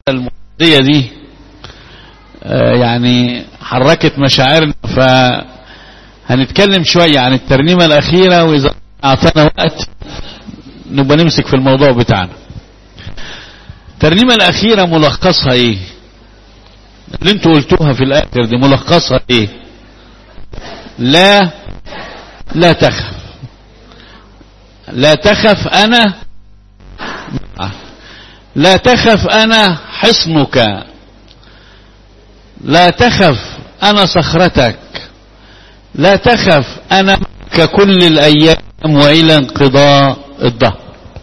المؤدية دي آه يعني حركت مشاعرنا فهنتكلم شوية عن الترنيمة الأخيرة وإذا أعطانا وقت نبقى نمسك في الموضوع بتاعنا الترنيمة الأخيرة ملخصها إيه اللي انتوا قلتوها في الآخر دي ملخصها إيه لا لا تخف لا تخف أنا لا تخف أنا حصنك لا تخف أنا صخرتك لا تخف أنا ككل الأيام وإلى انقضاء الظهر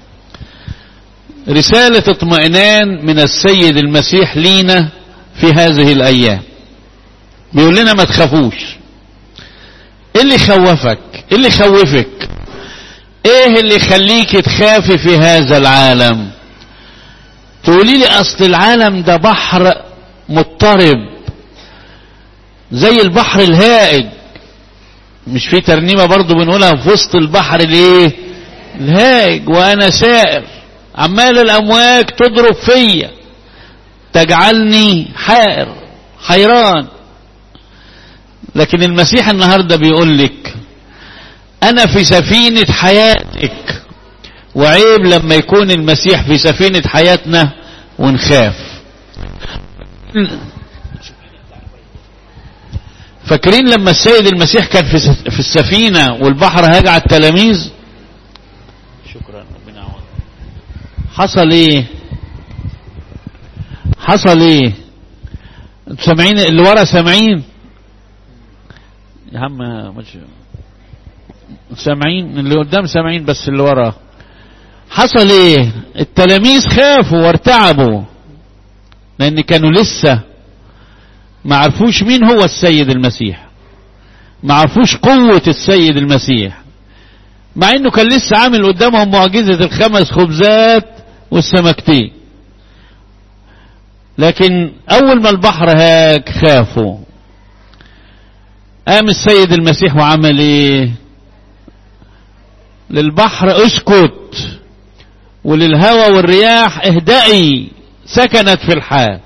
رسالة اطمئنان من السيد المسيح لينا في هذه الأيام بيقول لنا ما تخافوش ايه اللي خوفك ايه اللي خوفك ايه اللي يخليك تخافي في هذا العالم تقولي لي اصل العالم ده بحر مضطرب زي البحر الهائج مش في ترنيمه برضو بنقولها في وسط البحر الايه الهائج وانا سائر عمال الامواج تضرب فيا تجعلني حائر حيران لكن المسيح النهارده بيقول لك انا في سفينه حياتك وعيب لما يكون المسيح في سفينه حياتنا ونخاف فاكرين لما السيد المسيح كان في في السفينه والبحر هاج على التلاميذ شكرا ربنا حصل ايه حصل ايه انتوا سامعين اللي ورا سامعين يا عم مش سامعين اللي قدام سامعين بس اللي ورا حصل ايه التلاميذ خافوا وارتعبوا لان كانوا لسه ما عرفوش مين هو السيد المسيح ما عرفوش قوة السيد المسيح مع انه كان لسه عامل قدامهم معجزة الخمس خبزات والسمكتين لكن اول ما البحر هاك خافوا قام السيد المسيح وعمل ايه للبحر اسكت وللهوى والرياح اهدئي سكنت في الحال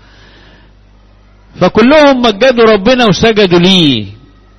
فكلهم مجدوا ربنا وسجدوا ليه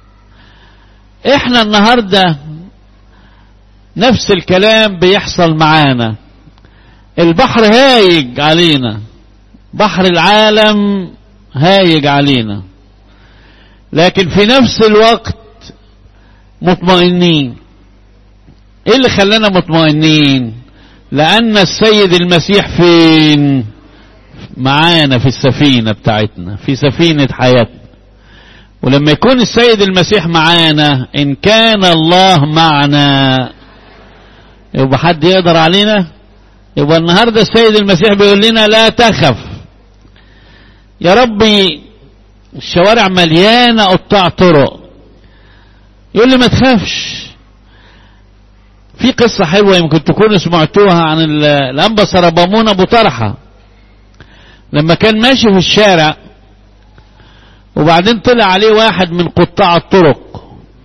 احنا النهاردة نفس الكلام بيحصل معانا البحر هايج علينا بحر العالم هايج علينا لكن في نفس الوقت مطمئنين ايه اللي خلانا مطمئنين لان السيد المسيح فين معانا في السفينة بتاعتنا في سفينة حياتنا ولما يكون السيد المسيح معانا ان كان الله معنا يبقى حد يقدر علينا يبقى النهاردة السيد المسيح بيقول لنا لا تخف يا ربي الشوارع مليانة قطاع طرق يقول لي ما تخافش في قصة حلوة يمكن تكونوا سمعتوها عن الأنبا سربامون أبو طرحة لما كان ماشي في الشارع وبعدين طلع عليه واحد من قطاع الطرق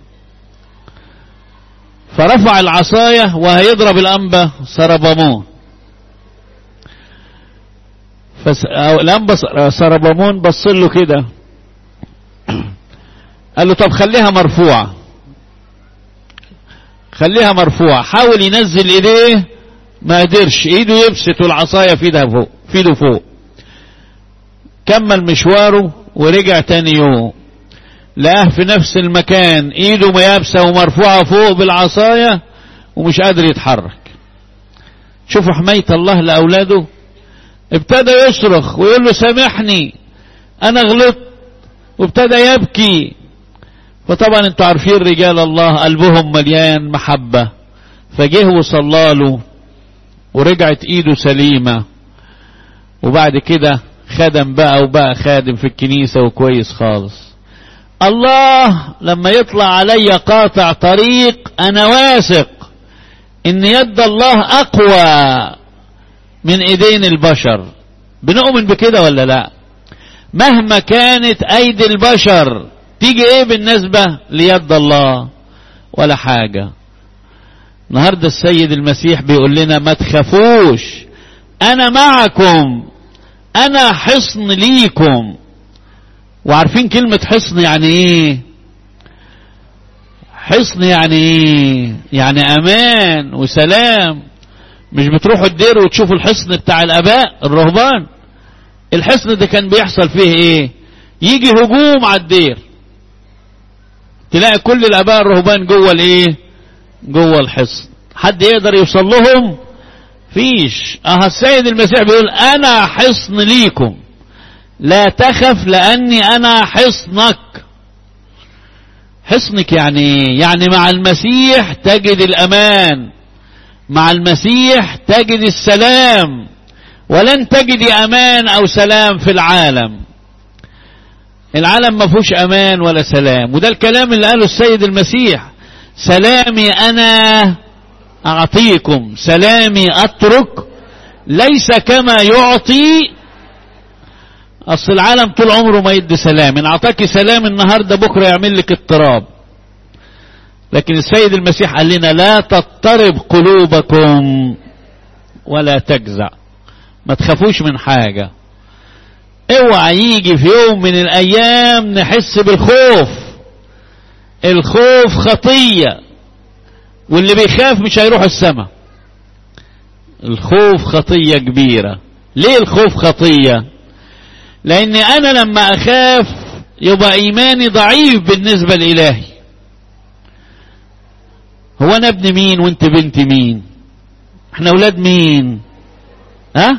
فرفع العصاية وهيضرب الأنبا سربامون فالأنبا سربامون بص له كده قال له طب خليها مرفوعة خليها مرفوعة حاول ينزل ايديه ما قدرش ايده يبسط والعصاية في ايده فوق في ايده فوق كمل مشواره ورجع تاني يوم لقاه في نفس المكان ايده ميابسة ومرفوعة فوق بالعصاية ومش قادر يتحرك شوفوا حماية الله لأولاده ابتدى يصرخ ويقول له سامحني انا غلطت وابتدى يبكي فطبعا انتوا عارفين رجال الله قلبهم مليان محبة فجه وصلى له ورجعت ايده سليمة وبعد كده خدم بقى وبقى خادم في الكنيسة وكويس خالص الله لما يطلع علي قاطع طريق انا واثق ان يد الله اقوى من ايدين البشر بنؤمن بكده ولا لا مهما كانت ايدي البشر تيجي ايه بالنسبة ليد الله ولا حاجة النهاردة السيد المسيح بيقول لنا ما تخافوش انا معكم انا حصن ليكم وعارفين كلمة حصن يعني ايه حصن يعني ايه يعني امان وسلام مش بتروحوا الدير وتشوفوا الحصن بتاع الاباء الرهبان الحصن ده كان بيحصل فيه ايه يجي هجوم على الدير تلاقي كل الاباء الرهبان جوه الايه جوه الحصن حد يقدر يوصل لهم فيش اه السيد المسيح بيقول انا حصن ليكم لا تخف لاني انا حصنك حصنك يعني يعني مع المسيح تجد الامان مع المسيح تجد السلام ولن تجد امان او سلام في العالم العالم ما فيهوش امان ولا سلام وده الكلام اللي قاله السيد المسيح سلامي انا اعطيكم سلامي اترك ليس كما يعطي اصل العالم طول عمره ما يدي سلام ان اعطاك سلام النهارده بكره يعمل لك اضطراب لكن السيد المسيح قال لنا لا تضطرب قلوبكم ولا تجزع ما تخافوش من حاجه اوعى يجي في يوم من الايام نحس بالخوف الخوف خطيه واللي بيخاف مش هيروح السماء الخوف خطيه كبيره ليه الخوف خطيه لان انا لما اخاف يبقى ايماني ضعيف بالنسبه لالهي هو انا ابن مين وانت بنت مين احنا اولاد مين ها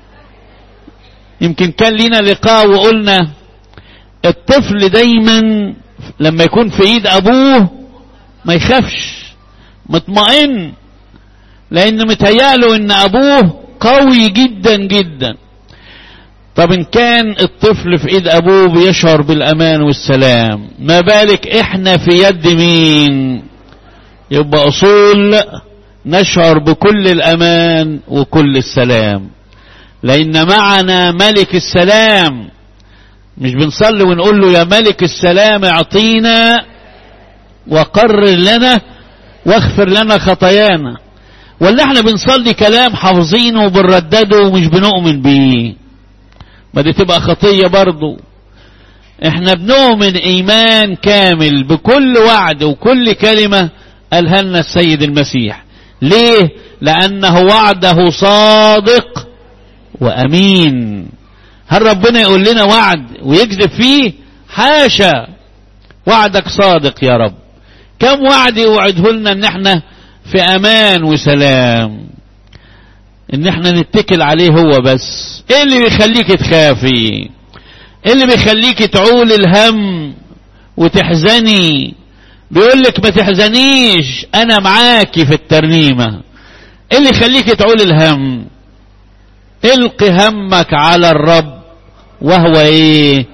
يمكن كان لينا لقاء وقلنا الطفل دايما لما يكون في ايد ابوه ما يخافش مطمئن لان متهيأله ان ابوه قوي جدا جدا طب ان كان الطفل في ايد ابوه بيشعر بالامان والسلام ما بالك احنا في يد مين يبقى اصول نشعر بكل الامان وكل السلام لان معنا ملك السلام مش بنصلي ونقول له يا ملك السلام اعطينا وقرر لنا واغفر لنا خطايانا ولا احنا بنصلي كلام حافظينه وبنردده ومش بنؤمن بيه ما دي تبقى خطية برضو احنا بنؤمن ايمان كامل بكل وعد وكل كلمة قالها لنا السيد المسيح ليه لانه وعده صادق وامين هل ربنا يقول لنا وعد ويكذب فيه حاشا وعدك صادق يا رب كم وعد يوعده لنا ان احنا في امان وسلام ان احنا نتكل عليه هو بس ايه اللي بيخليك تخافي ايه اللي بيخليك تعول الهم وتحزني بيقول لك ما تحزنيش انا معاكي في الترنيمة ايه اللي يخليك تعول الهم الق همك على الرب وهو ايه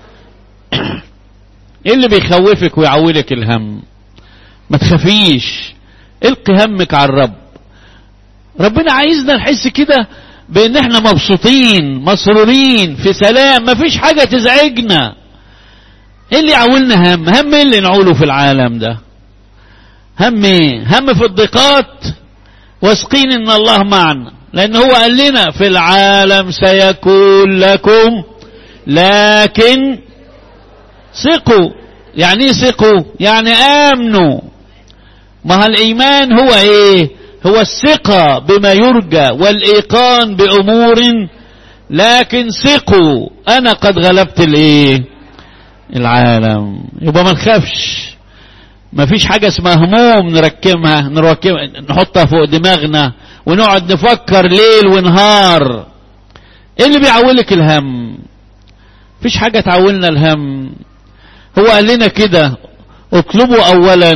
ايه اللي بيخوفك ويعولك الهم ما تخافيش الق همك على الرب ربنا عايزنا نحس كده بان احنا مبسوطين مسرورين في سلام مفيش حاجة تزعجنا ايه اللي يعولنا هم هم ايه اللي نعوله في العالم ده هم ايه هم في الضيقات واثقين ان الله معنا لان هو قال لنا في العالم سيكون لكم لكن ثقوا يعني ايه ثقوا يعني امنوا ما الايمان هو ايه هو الثقة بما يرجى والايقان بامور لكن ثقوا انا قد غلبت الايه العالم يبقى ما نخافش ما فيش حاجة اسمها هموم نركبها نركبها نحطها فوق دماغنا ونقعد نفكر ليل ونهار ايه اللي بيعولك الهم فيش حاجة تعولنا الهم هو قال لنا كده اطلبوا اولا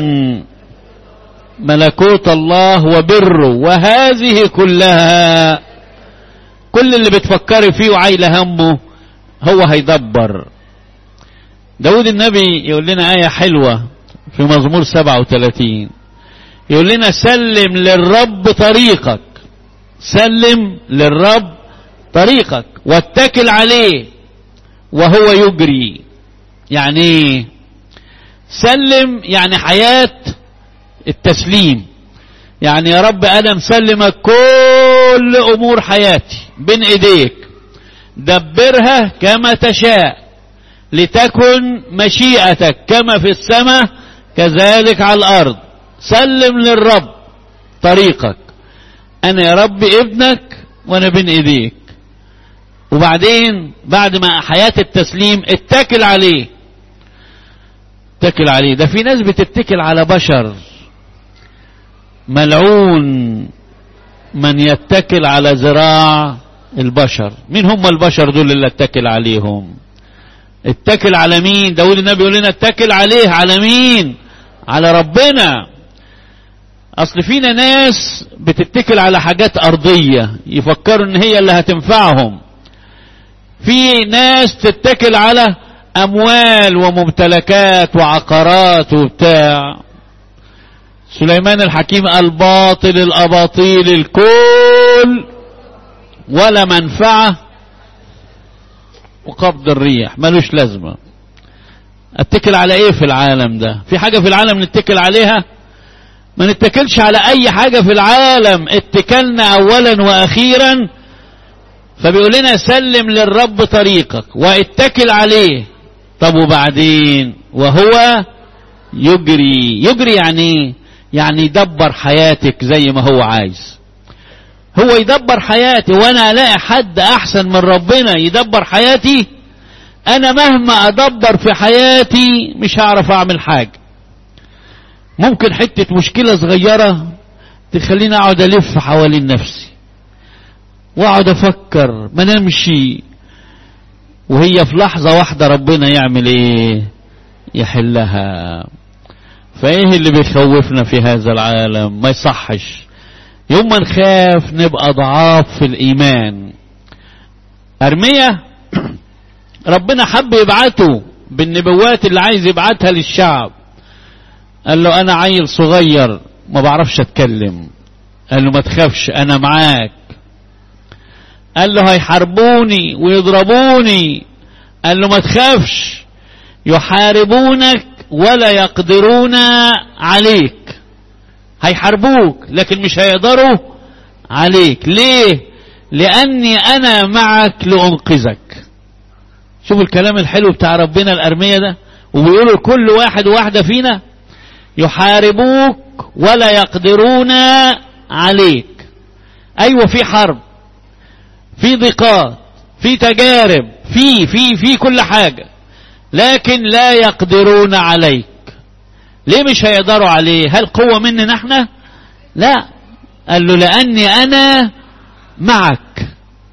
ملكوت الله وبره وهذه كلها كل اللي بتفكري فيه وعايله همه هو هيدبر داود النبي يقول لنا آية حلوة في مزمور 37 يقول لنا سلم للرب طريقك سلم للرب طريقك واتكل عليه وهو يجري يعني ايه سلم يعني حياة التسليم يعني يا رب انا مسلمك كل امور حياتي بين ايديك دبرها كما تشاء لتكن مشيئتك كما في السماء كذلك على الأرض سلم للرب طريقك أنا يا رب ابنك وأنا بين إيديك وبعدين بعد ما حياة التسليم اتكل عليه اتكل عليه ده في ناس بتتكل على بشر ملعون من يتكل على ذراع البشر مين هم البشر دول اللي اتكل عليهم اتكل على مين داود النبي يقول لنا اتكل عليه على مين على ربنا اصل فينا ناس بتتكل على حاجات ارضية يفكروا ان هي اللي هتنفعهم في ناس تتكل على اموال وممتلكات وعقارات وبتاع سليمان الحكيم الباطل الاباطيل الكل ولا منفعة وقبض الريح ملوش لازمة اتكل على ايه في العالم ده في حاجة في العالم نتكل عليها ما نتكلش على اي حاجة في العالم اتكلنا اولا واخيرا فبيقول لنا سلم للرب طريقك واتكل عليه طب وبعدين وهو يجري يجري يعني يعني يدبر حياتك زي ما هو عايز هو يدبر حياتي وانا الاقي حد احسن من ربنا يدبر حياتي انا مهما ادبر في حياتي مش هعرف اعمل حاجة ممكن حتة مشكلة صغيرة تخليني اقعد الف حوالين نفسي واقعد افكر ما نمشي وهي في لحظة واحدة ربنا يعمل ايه يحلها فايه اللي بيخوفنا في هذا العالم ما يصحش يوم ما نخاف نبقى ضعاف في الايمان ارمية ربنا حب يبعته بالنبوات اللي عايز يبعتها للشعب قال له انا عيل صغير ما بعرفش اتكلم قال له ما تخافش انا معاك قال له هيحاربوني ويضربوني قال له ما تخافش يحاربونك ولا يقدرون عليك هيحاربوك لكن مش هيقدروا عليك ليه لاني انا معك لانقذك شوف الكلام الحلو بتاع ربنا الارمية ده وبيقولوا كل واحد وواحدة فينا يحاربوك ولا يقدرون عليك ايوه في حرب في ضيقات في تجارب في في في كل حاجة لكن لا يقدرون عليك ليه مش هيقدروا عليه هل قوة مننا احنا لا قال له لاني انا معك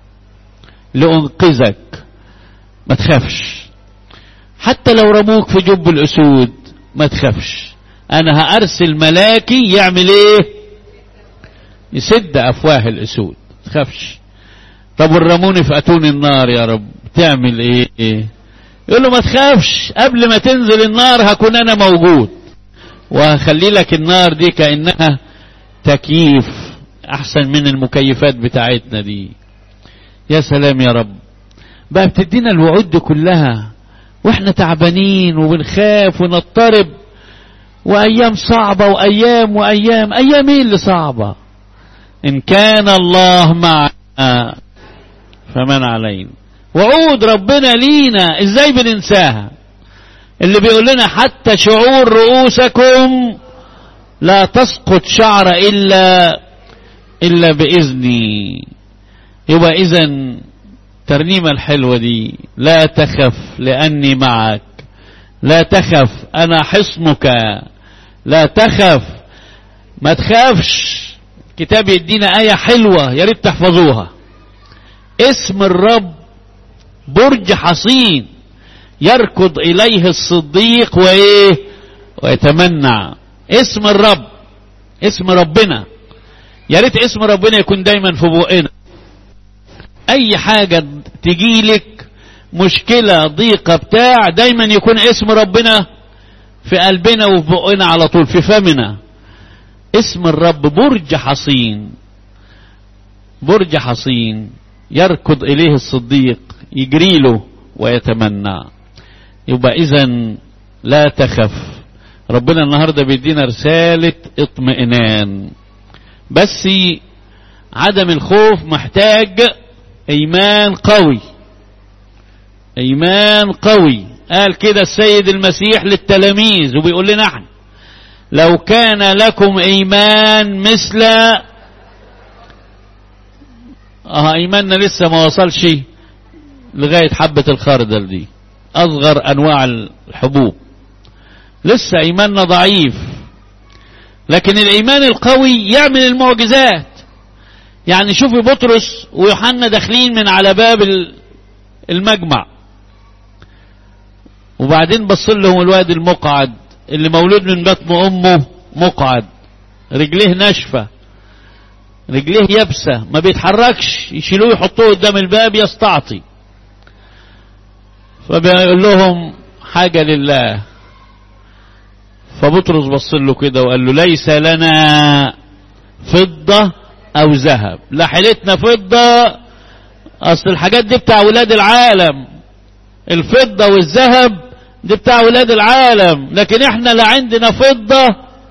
لانقذك ما تخافش حتى لو رموك في جب الاسود ما تخافش انا هارسل ملاكي يعمل ايه يسد افواه الاسود ما تخافش طب ورموني في اتون النار يا رب تعمل ايه, إيه؟ يقول له ما تخافش قبل ما تنزل النار هكون انا موجود وهخلي لك النار دي كأنها تكييف احسن من المكيفات بتاعتنا دي يا سلام يا رب بقى بتدينا الوعود دي كلها واحنا تعبانين وبنخاف ونضطرب وايام صعبة وايام وايام ايام ايه اللي صعبة ان كان الله معنا فمن علينا وعود ربنا لينا ازاي بننساها اللي بيقول لنا حتى شعور رؤوسكم لا تسقط شعر الا الا باذني يبقى اذا الترنيمه الحلوه دي لا تخف لاني معك لا تخف انا حصنك لا تخف ما تخافش كتاب يدينا ايه حلوه يا ريت تحفظوها اسم الرب برج حصين يركض اليه الصديق وايه ويتمنع اسم الرب اسم ربنا يا ريت اسم ربنا يكون دايما في بقنا اي حاجه تجيلك مشكله ضيقه بتاع دايما يكون اسم ربنا في قلبنا وفي بقنا على طول في فمنا اسم الرب برج حصين برج حصين يركض اليه الصديق يجري له ويتمنى يبقى اذا لا تخف ربنا النهارده بيدينا رساله اطمئنان بس عدم الخوف محتاج ايمان قوي ايمان قوي قال كده السيد المسيح للتلاميذ وبيقول لنا احنا لو كان لكم ايمان مثل اه ايماننا لسه ما وصلش لغاية حبة الخردل دي اصغر انواع الحبوب لسه ايماننا ضعيف لكن الايمان القوي يعمل المعجزات يعني شوفي بطرس ويوحنا داخلين من على باب المجمع وبعدين بص لهم الواد المقعد اللي مولود من بطن امه مقعد رجليه ناشفه رجليه يابسه ما بيتحركش يشيلوه يحطوه قدام الباب يستعطي فبيقول لهم حاجه لله فبطرس بص له كده وقال له ليس لنا فضه او ذهب لا حيلتنا فضه اصل الحاجات دي بتاع ولاد العالم الفضه والذهب دي بتاع ولاد العالم لكن احنا لا عندنا فضة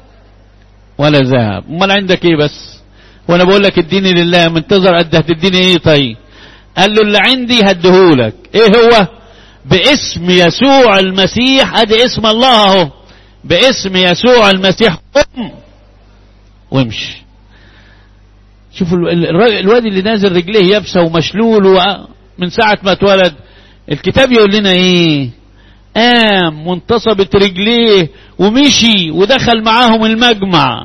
ولا ذهب امال عندك ايه بس وانا بقول لك اديني لله منتظر قد هتديني ايه طيب قال له اللي عندي هديهولك ايه هو باسم يسوع المسيح ادي اسم الله اهو باسم يسوع المسيح قم وامشي شوفوا الواد اللي نازل رجليه يابسه ومشلول من ساعه ما اتولد الكتاب يقول لنا ايه قام وانتصبت رجليه ومشي ودخل معاهم المجمع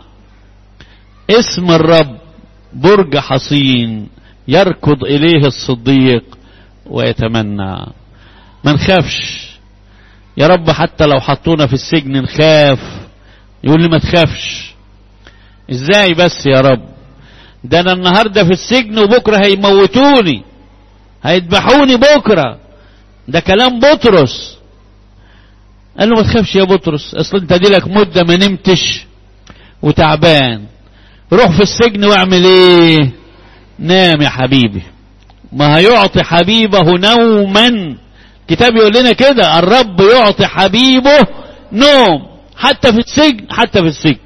اسم الرب برج حصين يركض اليه الصديق ويتمنى ما نخافش يا رب حتى لو حطونا في السجن نخاف يقول لي ما تخافش ازاي بس يا رب ده انا النهارده في السجن وبكره هيموتوني هيذبحوني بكره ده كلام بطرس قال له ما تخافش يا بطرس اصل انت دي لك مده ما نمتش وتعبان روح في السجن واعمل ايه نام يا حبيبي ما هيعطي حبيبه نوما الكتاب يقول لنا كده الرب يعطي حبيبه نوم حتى في السجن حتى في السجن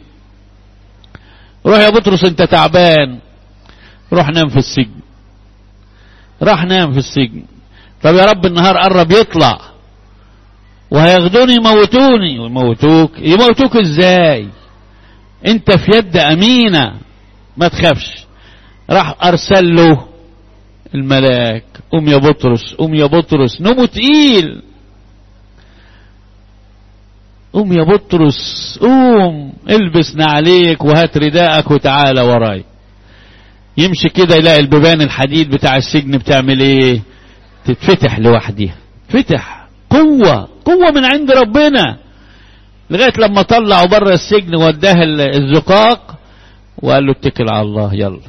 روح يا بطرس انت تعبان روح نام في السجن راح نام في السجن طب يا رب النهار قرب يطلع وهياخدوني يموتوني ويموتوك يموتوك ازاي انت في يد امينة ما تخافش راح ارسل له الملاك قوم يا بطرس قوم يا بطرس نومه تقيل قوم يا بطرس قوم البس نعليك وهات رداءك وتعالى وراي يمشي كده يلاقي البيبان الحديد بتاع السجن بتعمل ايه تتفتح لوحدها فتح قوة قوة من عند ربنا لغاية لما طلعوا بره السجن وداه الزقاق وقال له اتكل على الله يلا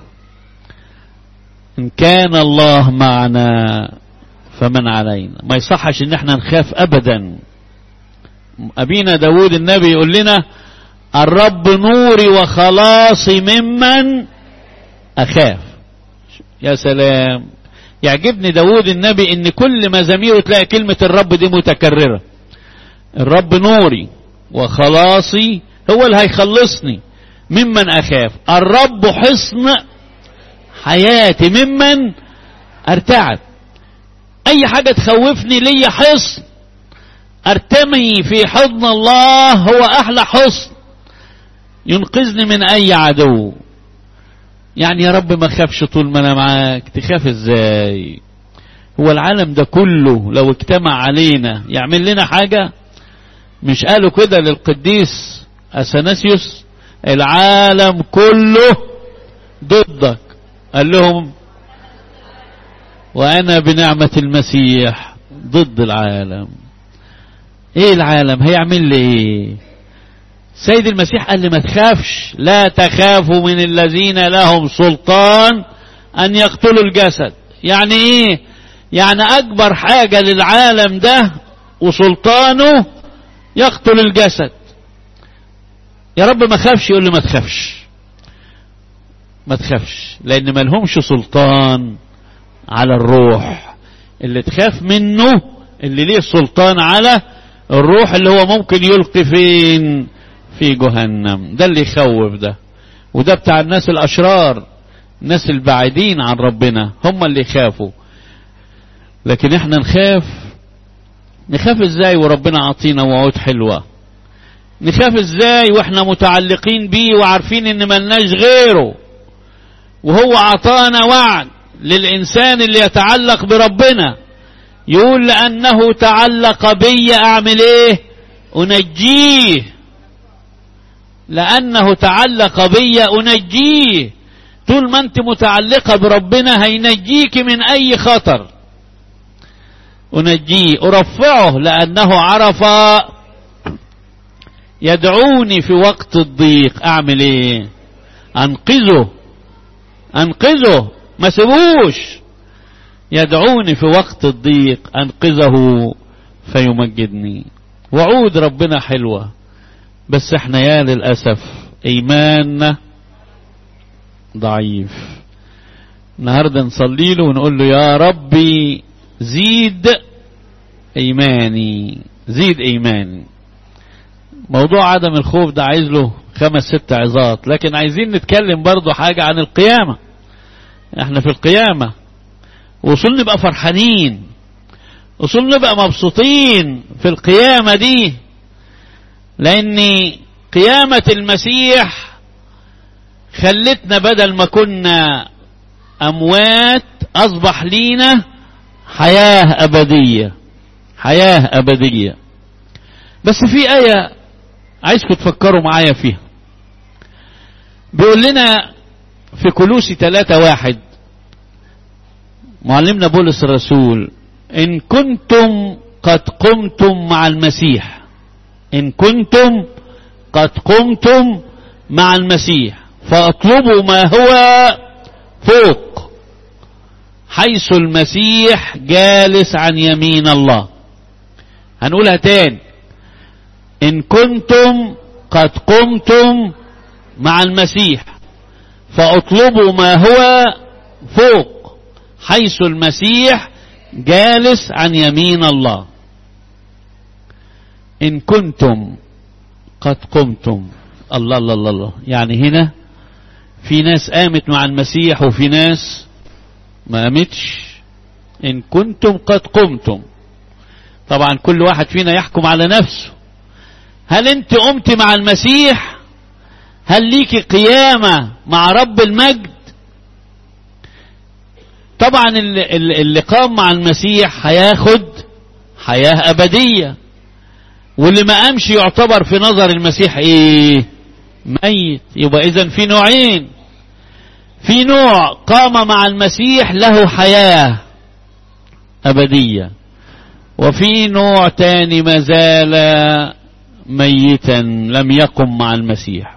ان كان الله معنا فمن علينا ما يصحش ان احنا نخاف ابدا ابينا داود النبي يقول لنا الرب نوري وخلاصي ممن اخاف يا سلام يعجبني داود النبي ان كل مزاميره تلاقي كلمة الرب دي متكررة الرب نوري وخلاصي هو اللي هيخلصني ممن اخاف الرب حصن حياتي ممن ارتعب اي حاجة تخوفني ليا حصن ارتمي في حضن الله هو احلى حصن ينقذني من اي عدو يعني يا رب ما خافش طول ما انا معاك تخاف ازاي هو العالم ده كله لو اجتمع علينا يعمل لنا حاجة مش قالوا كده للقديس اثناسيوس العالم كله ضدك قال لهم وانا بنعمة المسيح ضد العالم ايه العالم هيعمل لي ايه سيد المسيح قال لي ما تخافش لا تخافوا من الذين لهم سلطان ان يقتلوا الجسد يعني ايه يعني اكبر حاجة للعالم ده وسلطانه يقتل الجسد يا رب ما خافش يقول لي ما تخافش ما تخافش لان ما لهمش سلطان على الروح اللي تخاف منه اللي ليه سلطان على الروح اللي هو ممكن يلقي فين في جهنم ده اللي يخوف ده وده بتاع الناس الاشرار الناس البعيدين عن ربنا هم اللي يخافوا لكن احنا نخاف نخاف ازاي وربنا عطينا وعود حلوة نخاف ازاي واحنا متعلقين بيه وعارفين ان ملناش غيره وهو عطانا وعد للإنسان اللي يتعلق بربنا يقول لأنه تعلق بي أعمل إيه أنجيه لأنه تعلق بي أنجيه طول ما أنت متعلقة بربنا هينجيك من أي خطر أنجيه أرفعه لأنه عرف يدعوني في وقت الضيق أعمل إيه أنقذه أنقذه ما سيبوش يدعوني في وقت الضيق أنقذه فيمجدني وعود ربنا حلوة بس احنا يا للأسف إيماننا ضعيف النهاردة نصلي له ونقول له يا ربي زيد إيماني زيد إيماني موضوع عدم الخوف ده عايز له خمس ست عظات لكن عايزين نتكلم برضو حاجة عن القيامة احنا في القيامة وصول نبقى فرحانين وصول نبقى مبسوطين في القيامة دي لان قيامة المسيح خلتنا بدل ما كنا اموات اصبح لينا حياة ابدية حياة ابدية بس في ايه عايزكم تفكروا معايا فيها بيقول لنا في كلوسي ثلاثة واحد معلمنا بولس الرسول إن كنتم قد قمتم مع المسيح إن كنتم قد قمتم مع المسيح فاطلبوا ما هو فوق حيث المسيح جالس عن يمين الله هنقولها تاني إن كنتم قد قمتم مع المسيح فاطلبوا ما هو فوق حيث المسيح جالس عن يمين الله إن كنتم قد قمتم الله الله الله, الله. يعني هنا في ناس قامت مع المسيح وفي ناس ما قامتش إن كنتم قد قمتم طبعا كل واحد فينا يحكم على نفسه هل انت قمت مع المسيح هل ليك قيامة مع رب المجد طبعا اللي قام مع المسيح هياخد حياة أبدية واللي ما قامش يعتبر في نظر المسيح ايه ميت يبقى اذا في نوعين في نوع قام مع المسيح له حياة أبدية وفي نوع تاني ما زال ميتا لم يقم مع المسيح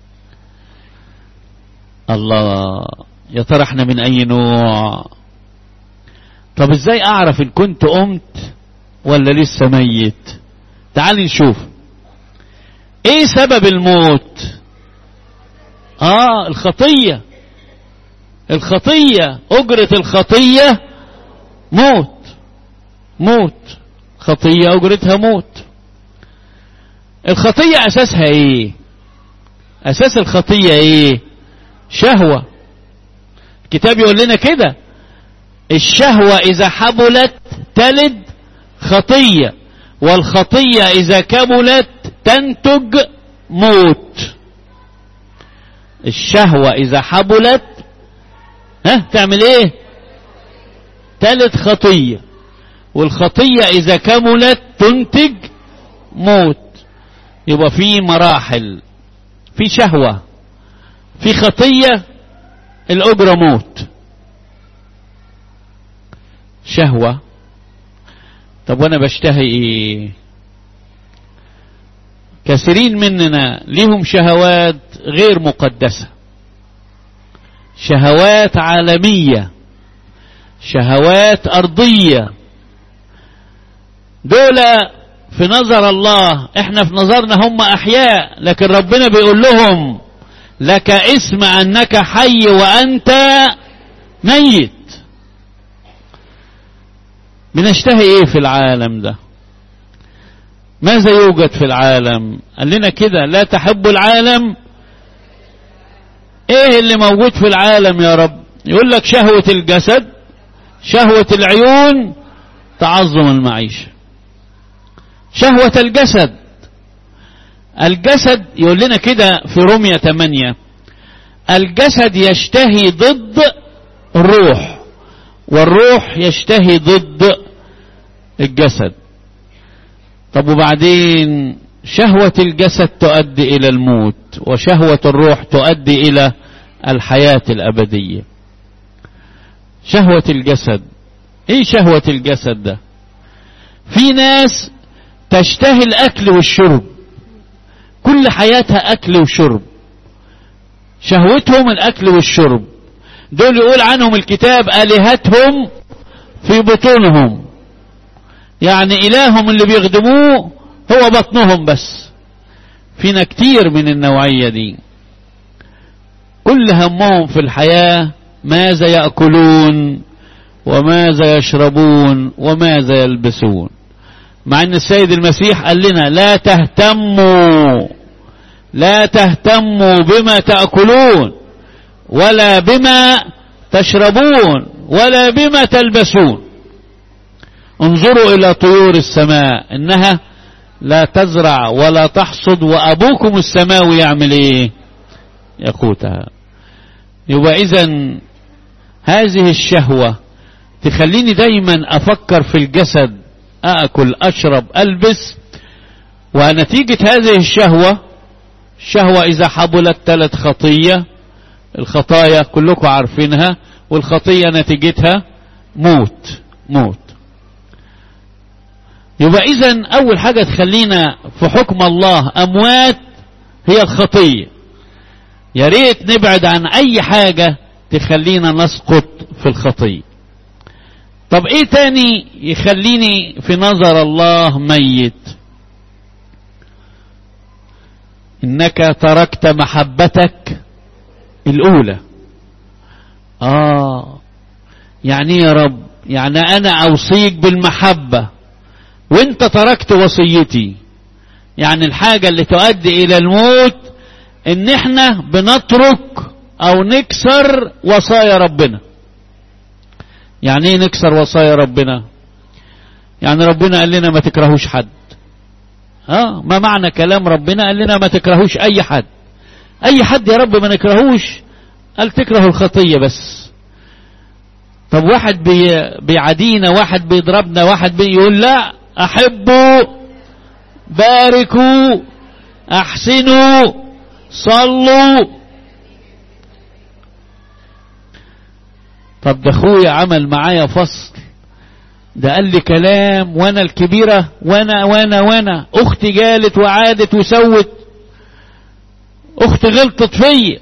الله يا ترى احنا من اي نوع طب ازاي اعرف ان كنت قمت ولا لسه ميت تعال نشوف ايه سبب الموت اه الخطية الخطية اجرة الخطية موت موت خطية اجرتها موت الخطية اساسها ايه اساس الخطية ايه شهوة الكتاب يقول لنا كده الشهوة اذا حبلت تلد خطية والخطية اذا كملت تنتج موت الشهوة اذا حبلت ها تعمل ايه تلد خطية والخطية اذا كملت تنتج موت يبقى في مراحل في شهوة في خطية الأجرة موت شهوة طب وانا بشتهي ايه كثيرين مننا ليهم شهوات غير مقدسة شهوات عالمية شهوات أرضية دول في نظر الله احنا في نظرنا هم أحياء لكن ربنا بيقول لهم لك اسم أنك حي وأنت ميت بنشتهي ايه في العالم ده ماذا يوجد في العالم قال لنا كده لا تحب العالم ايه اللي موجود في العالم يا رب يقول لك شهوة الجسد شهوة العيون تعظم المعيشة شهوة الجسد الجسد يقول لنا كده في رومية 8 الجسد يشتهي ضد الروح والروح يشتهي ضد الجسد طب وبعدين شهوة الجسد تؤدي إلى الموت وشهوة الروح تؤدي إلى الحياة الأبدية شهوة الجسد ايه شهوة الجسد ده في ناس تشتهي الاكل والشرب كل حياتها اكل وشرب شهوتهم الاكل والشرب دول يقول عنهم الكتاب الهتهم في بطونهم يعني الههم اللي بيخدموه هو بطنهم بس فينا كتير من النوعية دي كل همهم في الحياة ماذا يأكلون وماذا يشربون وماذا يلبسون مع ان السيد المسيح قال لنا لا تهتموا لا تهتموا بما تأكلون ولا بما تشربون ولا بما تلبسون انظروا الى طيور السماء انها لا تزرع ولا تحصد وابوكم السماوي يعمل ايه يقوتها يبقى اذا هذه الشهوة تخليني دايما افكر في الجسد اكل اشرب البس ونتيجة هذه الشهوة الشهوة اذا حبلت تلت خطية الخطايا كلكم عارفينها والخطية نتيجتها موت موت يبقى اذا اول حاجة تخلينا في حكم الله اموات هي الخطية يا ريت نبعد عن اي حاجة تخلينا نسقط في الخطية طب ايه تاني يخليني في نظر الله ميت انك تركت محبتك الاولى اه يعني يا رب يعني انا اوصيك بالمحبة وانت تركت وصيتي يعني الحاجة اللي تؤدي الى الموت ان احنا بنترك او نكسر وصايا ربنا يعني ايه نكسر وصايا ربنا يعني ربنا قال لنا ما تكرهوش حد ها ما معنى كلام ربنا قال لنا ما تكرهوش اي حد اي حد يا رب ما نكرهوش قال تكره الخطية بس طب واحد بي بيعادينا واحد بيضربنا واحد بيقول لا احبوا باركوا احسنوا صلوا طب ده اخويا عمل معايا فصل ده قال لي كلام وانا الكبيرة وانا وانا وانا اختي جالت وعادت وسوت اختي غلطت فيا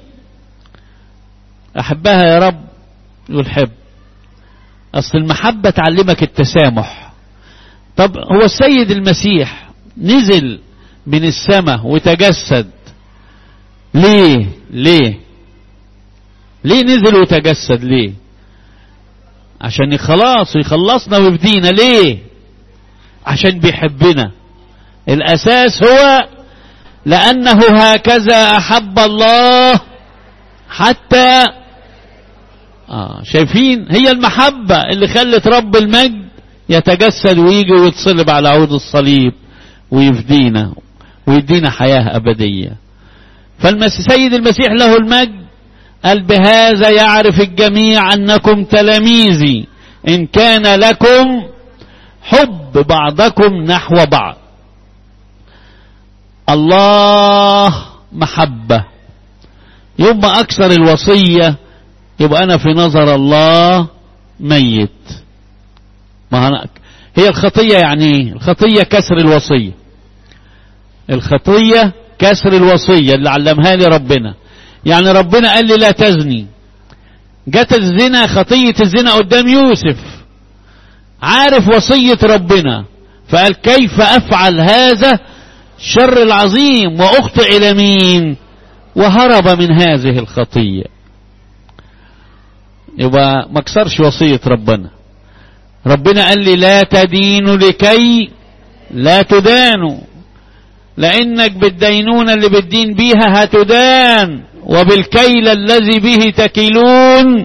احبها يا رب يقول حب اصل المحبة تعلمك التسامح طب هو السيد المسيح نزل من السماء وتجسد ليه ليه ليه نزل وتجسد ليه عشان خلاص ويخلصنا ويفدينا ليه عشان بيحبنا الاساس هو لانه هكذا احب الله حتى آه شايفين هي المحبة اللي خلت رب المجد يتجسد ويجي ويتصلب على عود الصليب ويفدينا ويدينا حياة أبدية فالسيد المسيح له المجد قال بهذا يعرف الجميع أنكم تلاميذي إن كان لكم حب بعضكم نحو بعض الله محبة يبقى أكثر الوصية يبقى أنا في نظر الله ميت ما هناك هي الخطية يعني الخطية كسر الوصية الخطية كسر الوصية اللي علمها لي ربنا يعني ربنا قال لي لا تزني جت الزنا خطية الزنا قدام يوسف عارف وصية ربنا فقال كيف أفعل هذا الشر العظيم وأخطئ إلى مين وهرب من هذه الخطية يبقى ما كسرش وصية ربنا ربنا قال لي لا تدينوا لكي لا تدانوا لانك بالدينونة اللي بالدين بيها هتدان وبالكيل الذي به تكيلون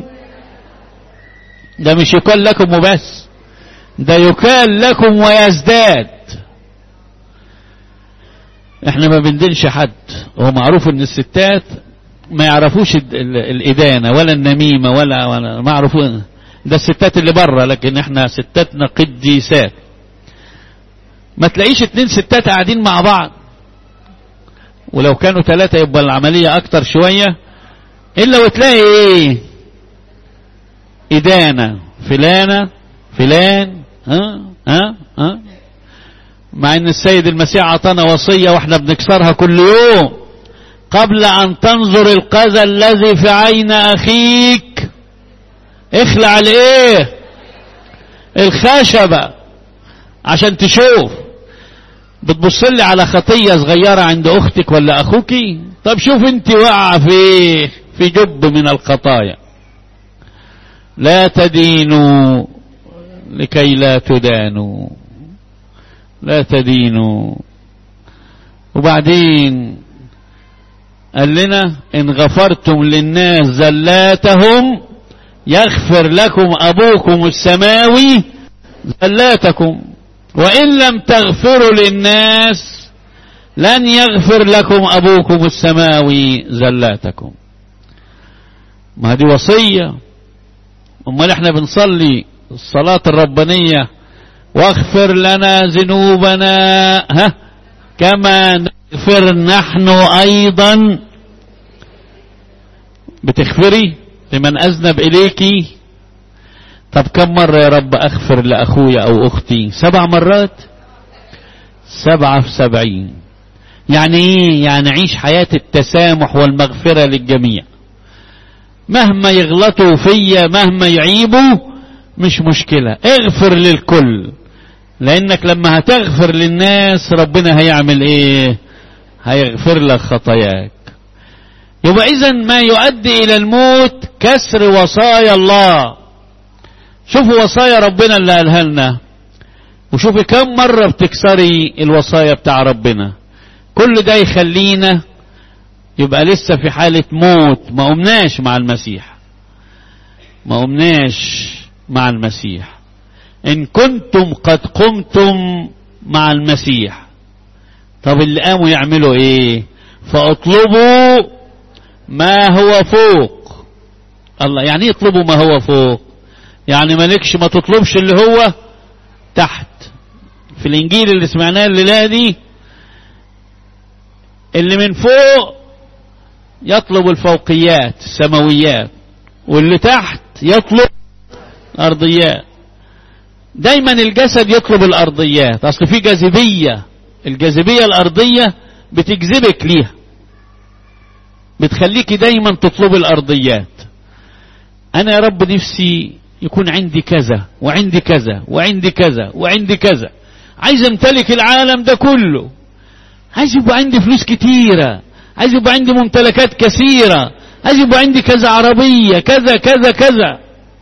ده مش يكال لكم وبس ده يكال لكم ويزداد احنا ما بندلش حد هو معروف ان الستات ما يعرفوش ال- ال- الإدانة ولا النميمة ولا, ولا ما يعرفون ده الستات اللي بره لكن احنا ستاتنا قديسات ما تلاقيش اتنين ستات قاعدين مع بعض ولو كانوا ثلاثة يبقى العملية أكتر شوية إلا وتلاقي إيه إدانة فلانة فلان ها ها ها مع ان السيد المسيح اعطانا وصية واحنا بنكسرها كل يوم قبل ان تنظر القذى الذي في عين اخيك اخلع الايه الخشبة عشان تشوف بتبص لي على خطية صغيرة عند اختك ولا اخوكي طب شوف انت واقعة في في جب من الخطايا لا تدينوا لكي لا تدانوا لا تدينوا وبعدين قال لنا ان غفرتم للناس زلاتهم يغفر لكم ابوكم السماوي زلاتكم وان لم تغفروا للناس لن يغفر لكم ابوكم السماوي زلاتكم ما هذه وصيه امال احنا بنصلي الصلاه الربانيه واغفر لنا ذنوبنا ها كما نغفر نحن ايضا بتغفري لمن اذنب اليكي طب كم مرة يا رب اغفر لاخويا او اختي سبع مرات سبعة في سبعين يعني ايه يعني عيش حياة التسامح والمغفرة للجميع مهما يغلطوا فيا مهما يعيبوا مش مشكلة اغفر للكل لانك لما هتغفر للناس ربنا هيعمل ايه هيغفر لك خطاياك يبقى اذا ما يؤدي الى الموت كسر وصايا الله شوفوا وصايا ربنا اللي قالها لنا وشوفي كم مرة بتكسري الوصايا بتاع ربنا كل ده يخلينا يبقى لسه في حالة موت ما قمناش مع المسيح ما قمناش مع المسيح ان كنتم قد قمتم مع المسيح طب اللي قاموا يعملوا ايه فاطلبوا ما هو فوق الله يعني ايه يطلبوا ما هو فوق يعني مالكش ما تطلبش اللي هو تحت في الانجيل اللي سمعناه الليله دي اللي من فوق يطلب الفوقيات السماويات واللي تحت يطلب الارضيات دايما الجسد يطلب الارضيات اصل في جاذبيه الجاذبيه الارضيه بتجذبك ليها بتخليكي دايما تطلب الارضيات انا يا رب نفسي يكون عندي كذا وعندي كذا وعندي كذا وعندي كذا عايز امتلك العالم ده كله عايز يبقى عندي فلوس كتيرة عايز يبقى عندي ممتلكات كثيرة عايز يبقى عندي كذا عربية كذا كذا كذا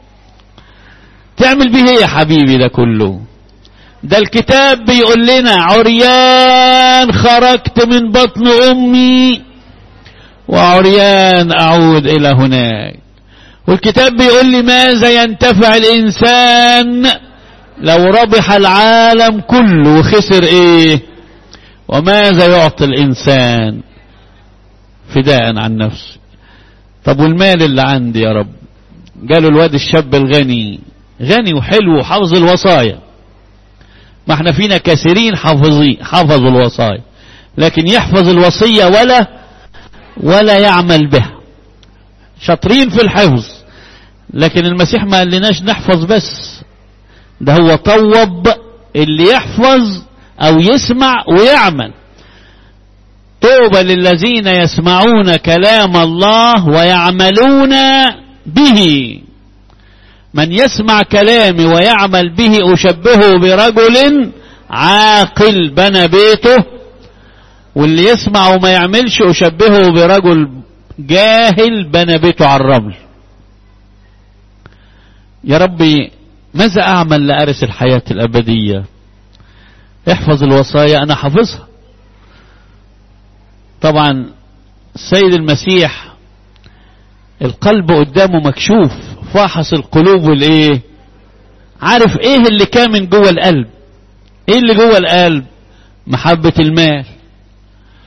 تعمل به ايه يا حبيبي ده كله ده الكتاب بيقول لنا عريان خرجت من بطن امي وعريان اعود الى هناك والكتاب بيقول لي ماذا ينتفع الانسان لو ربح العالم كله وخسر ايه وماذا يعطي الانسان فداء عن نفسه طب والمال اللي عندي يا رب قالوا الواد الشاب الغني غني وحلو وحافظ الوصايا ما احنا فينا كثيرين حافظين حافظوا الوصايا لكن يحفظ الوصية ولا ولا يعمل بها شاطرين في الحفظ لكن المسيح ما قالناش نحفظ بس ده هو طوب اللي يحفظ او يسمع ويعمل طوبى للذين يسمعون كلام الله ويعملون به من يسمع كلامي ويعمل به أشبهه برجل عاقل بنى بيته واللي يسمع وما يعملش أشبهه برجل جاهل بنى بيته على الرمل يا ربي ماذا أعمل لأرث الحياة الأبدية احفظ الوصايا أنا حافظها طبعا السيد المسيح القلب قدامه مكشوف فاحص القلوب والايه عارف ايه اللي كان من جوه القلب ايه اللي جوه القلب محبة المال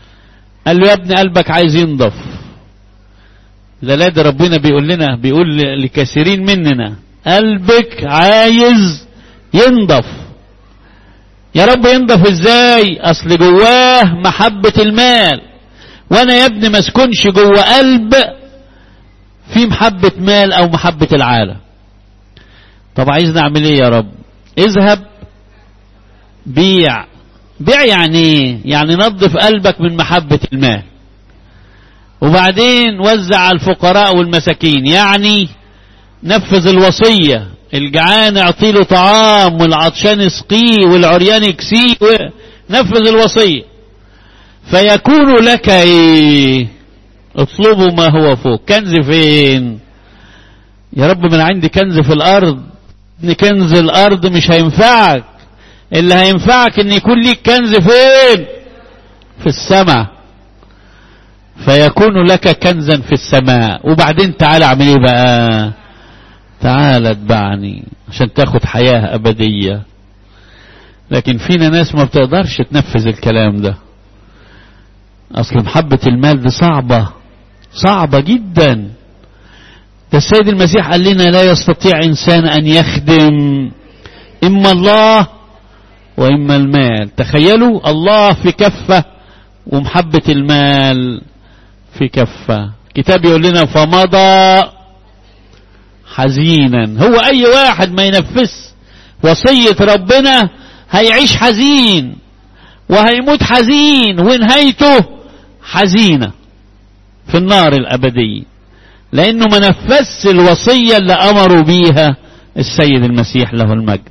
قال له يا ابني قلبك عايز ينضف لا لا ده ربنا بيقول لنا بيقول لكثيرين مننا قلبك عايز ينضف يا رب ينضف ازاي اصل جواه محبة المال وانا يا ابني ما اسكنش جوه قلب في محبة مال او محبة العالم طب عايز نعمل ايه يا رب اذهب بيع بيع يعني ايه يعني نظف قلبك من محبة المال وبعدين وزع على الفقراء والمساكين يعني نفذ الوصية الجعان اعطيله طعام والعطشان اسقيه والعريان يكسيه نفذ الوصية فيكون لك ايه اطلبوا ما هو فوق كنز فين يا رب من عندي كنز في الارض ان كنز الارض مش هينفعك اللي هينفعك ان يكون ليك كنز فين في السماء فيكون لك كنزا في السماء وبعدين تعالى اعمل ايه بقى تعالى اتبعني عشان تاخد حياة ابدية لكن فينا ناس ما بتقدرش تنفذ الكلام ده اصل محبة المال دي صعبة صعبة جدا ده السيد المسيح قال لنا لا يستطيع انسان ان يخدم اما الله واما المال تخيلوا الله في كفة ومحبة المال في كفة كتاب يقول لنا فمضى حزينا هو اي واحد ما ينفذ وصية ربنا هيعيش حزين وهيموت حزين ونهايته حزينة في النار الأبدية لأنه ما نفذش الوصية اللي أمروا بيها السيد المسيح له المجد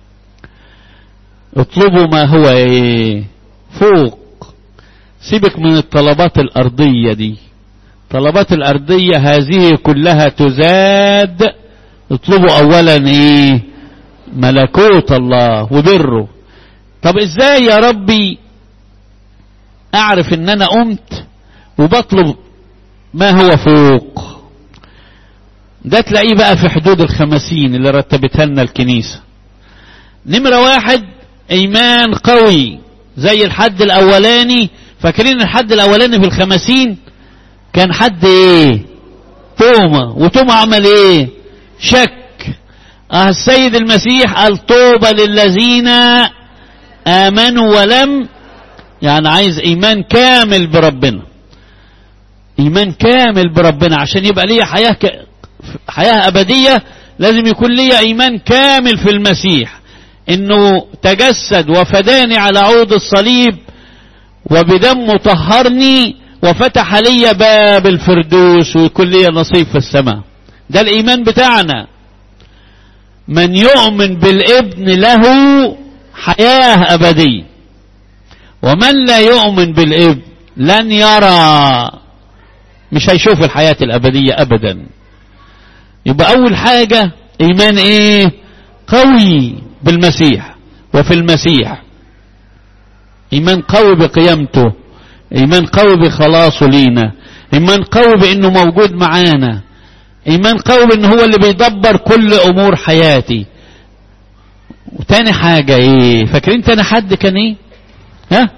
اطلبوا ما هو ايه فوق سيبك من الطلبات الأرضية دي طلبات الأرضية هذه كلها تزاد اطلبوا أولا ايه ملكوت الله وبره طب ازاي يا ربي اعرف ان انا قمت وبطلب ما هو فوق ده تلاقيه بقى في حدود الخمسين اللي رتبتها لنا الكنيسة نمرة واحد ايمان قوي زي الحد الاولاني فاكرين الحد الاولاني في الخمسين كان حد ايه توما وتوما عمل ايه شك اه السيد المسيح قال طوبى للذين امنوا ولم يعني عايز ايمان كامل بربنا ايمان كامل بربنا عشان يبقى ليا حياه ك... حياه ابديه لازم يكون ليا ايمان كامل في المسيح انه تجسد وفداني على عود الصليب وبدمه طهرني وفتح لي باب الفردوس ويكون لي نصيب في السماء ده الايمان بتاعنا من يؤمن بالابن له حياه ابديه ومن لا يؤمن بالابن لن يرى مش هيشوف الحياه الابديه ابدا يبقى اول حاجه ايمان ايه قوي بالمسيح وفي المسيح ايمان قوي بقيامته ايمان قوي بخلاصه لينا ايمان قوي بانه موجود معانا ايمان قوي بانه هو اللي بيدبر كل امور حياتي وتاني حاجة ايه فاكرين تاني حد كان ايه ها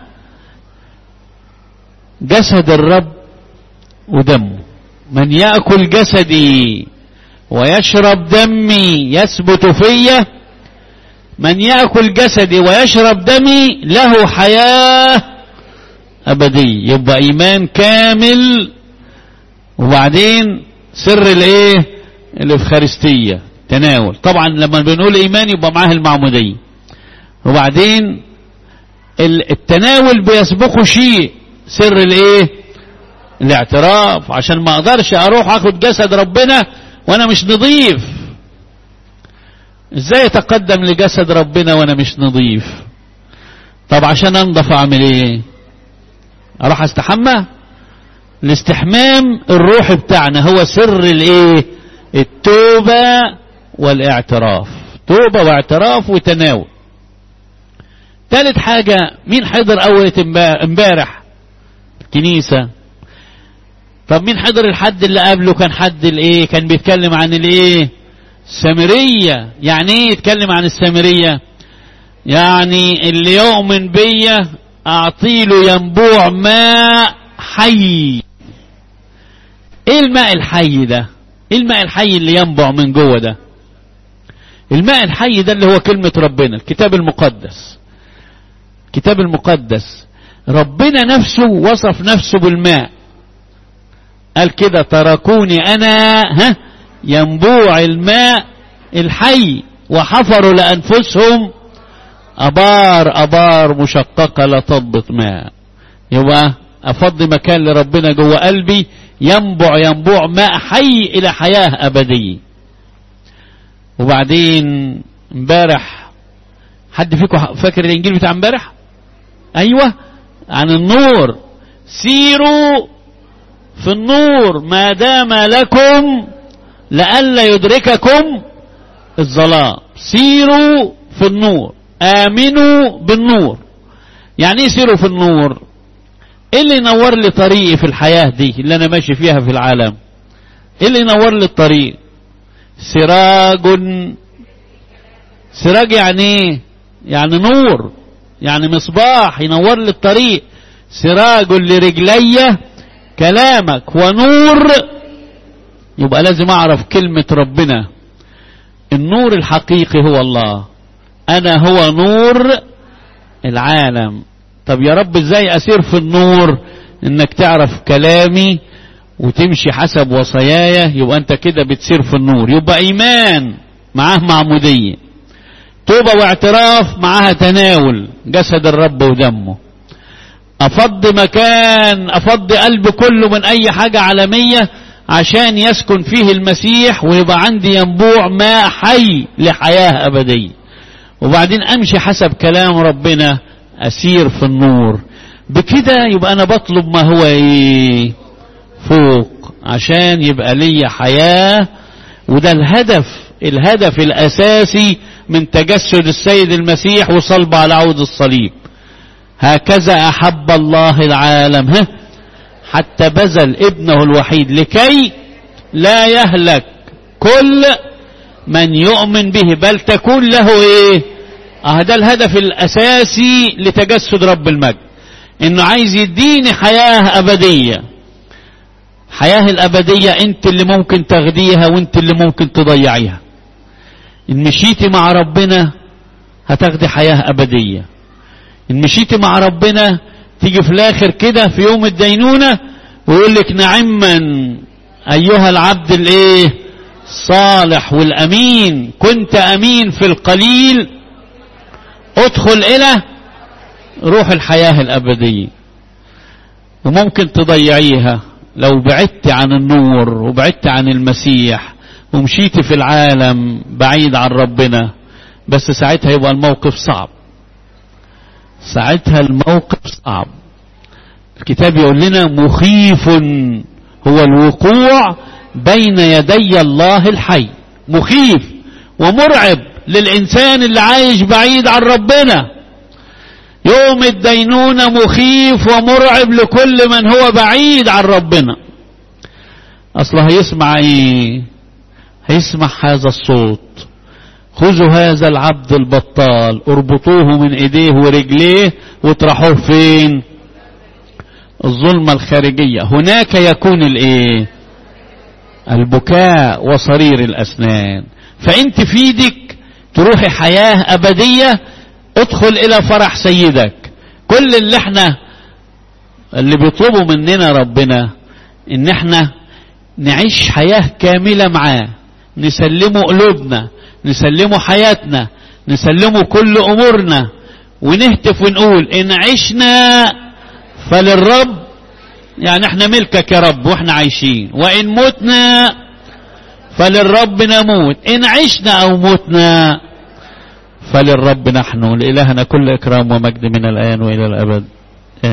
جسد الرب ودمه من يأكل جسدي ويشرب دمي يثبت فيا من يأكل جسدي ويشرب دمي له حياة أبدية يبقى إيمان كامل وبعدين سر الإيه الإفخارستية تناول طبعا لما بنقول إيمان يبقى معاه المعمودية وبعدين التناول بيسبقه شيء سر الإيه الاعتراف عشان ما أقدرش أروح أخد جسد ربنا وأنا مش نظيف ازاي اتقدم لجسد ربنا وانا مش نظيف طب عشان انضف اعمل ايه اروح استحمى الاستحمام الروحي بتاعنا هو سر الايه التوبة والاعتراف توبة واعتراف وتناول ثالث حاجة مين حضر اول امبارح الكنيسة طب مين حضر الحد اللي قبله كان حد الايه كان بيتكلم عن الايه السامرية يعني ايه يتكلم عن السامرية يعني اللي يؤمن بيا اعطيله ينبوع ماء حي ايه الماء الحي ده ايه الماء الحي اللي ينبع من جوه ده الماء الحي ده اللي هو كلمة ربنا الكتاب المقدس الكتاب المقدس ربنا نفسه وصف نفسه بالماء قال كده تركوني انا ها ينبوع الماء الحي وحفروا لانفسهم ابار ابار مشققه لا تضبط ماء يبقى افضي مكان لربنا جوه قلبي ينبع ينبوع ماء حي الى حياه ابديه وبعدين امبارح حد فيكم فاكر الانجيل بتاع امبارح ايوه عن النور سيروا في النور ما دام لكم لئلا يدرككم الظلام سيروا في النور امنوا بالنور يعني ايه سيروا في النور ايه اللي ينور لي طريقي في الحياة دي اللي انا ماشي فيها في العالم ايه اللي ينور لي الطريق سراج سراج يعني ايه يعني نور يعني مصباح ينور لي الطريق سراج لرجلي كلامك ونور يبقى لازم اعرف كلمة ربنا النور الحقيقي هو الله انا هو نور العالم طب يا رب ازاي اسير في النور انك تعرف كلامي وتمشي حسب وصاياي يبقى انت كده بتسير في النور يبقى ايمان معاه معمودية توبة واعتراف معاها تناول جسد الرب ودمه افضي مكان افضي قلب كله من اي حاجة عالمية عشان يسكن فيه المسيح ويبقى عندي ينبوع ماء حي لحياة ابدية وبعدين امشي حسب كلام ربنا اسير في النور بكده يبقى انا بطلب ما هو ايه فوق عشان يبقى لي حياة وده الهدف الهدف الاساسي من تجسد السيد المسيح وصلب على عود الصليب هكذا احب الله العالم ها حتى بذل ابنه الوحيد لكي لا يهلك كل من يؤمن به بل تكون له ايه اه ده الهدف الاساسي لتجسد رب المجد انه عايز يديني حياة ابدية حياة الابدية انت اللي ممكن تاخديها وانت اللي ممكن تضيعيها ان مشيتي مع ربنا هتاخدي حياة ابدية ان مشيتي مع ربنا تيجي في الاخر كده في يوم الدينونة ويقول لك نعما ايها العبد الايه الصالح والامين كنت امين في القليل ادخل الى روح الحياة الابدية وممكن تضيعيها لو بعدت عن النور وبعدت عن المسيح ومشيت في العالم بعيد عن ربنا بس ساعتها يبقى الموقف صعب ساعتها الموقف صعب الكتاب يقول لنا مخيف هو الوقوع بين يدي الله الحي مخيف ومرعب للإنسان اللي عايش بعيد عن ربنا يوم الدينونة مخيف ومرعب لكل من هو بعيد عن ربنا أصلا هيسمع ايه هيسمع هذا الصوت خذوا هذا العبد البطال اربطوه من ايديه ورجليه واطرحوه فين الظلمة الخارجية هناك يكون الايه البكاء وصرير الاسنان فانت في ايدك تروحي حياة ابدية ادخل الى فرح سيدك كل اللي احنا اللي بيطلبوا مننا ربنا ان احنا نعيش حياة كاملة معاه نسلمه قلوبنا نسلمه حياتنا نسلمه كل امورنا ونهتف ونقول ان عشنا فللرب يعني احنا ملكك يا رب واحنا عايشين وان متنا فللرب نموت ان عشنا او متنا فللرب نحن لإلهنا كل إكرام ومجد من الآن وإلى الأبد